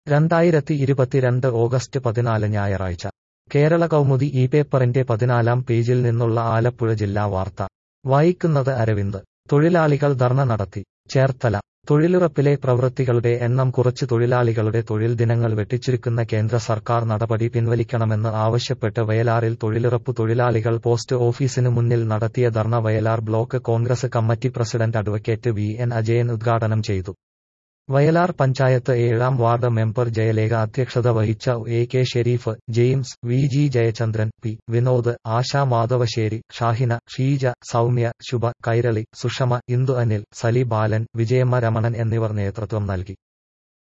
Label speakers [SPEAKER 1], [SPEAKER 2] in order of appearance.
[SPEAKER 1] രണ്ടായിരത്തി ഇരുപത്തിരണ്ട് ഓഗസ്റ്റ് പതിനാല് ഞായറാഴ്ച കേരള കൗമുദി ഈ പേപ്പറിന്റെ പതിനാലാം പേജിൽ നിന്നുള്ള ആലപ്പുഴ ജില്ലാ വാർത്ത വായിക്കുന്നത് അരവിന്ദ് തൊഴിലാളികൾ ധർണ നടത്തി ചേർത്തല തൊഴിലുറപ്പിലെ പ്രവൃത്തികളുടെ എണ്ണം കുറച്ച് തൊഴിലാളികളുടെ തൊഴിൽ ദിനങ്ങൾ വെട്ടിച്ചുരുക്കുന്ന കേന്ദ്ര സർക്കാർ നടപടി പിൻവലിക്കണമെന്ന് ആവശ്യപ്പെട്ട് വയലാറിൽ തൊഴിലുറപ്പ് തൊഴിലാളികൾ പോസ്റ്റ് ഓഫീസിന് മുന്നിൽ നടത്തിയ dharna Vayalar block Congress committee president advocate V N Ajayan ഉദ്ഘാടനം ചെയ്തു വയലാർ പഞ്ചായത്ത് ഏഴാം വാർഡ് മെമ്പർ ജയലേഖ അധ്യക്ഷത വഹിച്ച A K Sharif James V G Jayachandran P Vinod Asha Madhavassery Shahina Sheeja Soumya Shubha Kairali Sushama Indu Anil Sali Balan Vijayamma Ramanan എന്നിവർ നേതൃത്വം നൽകി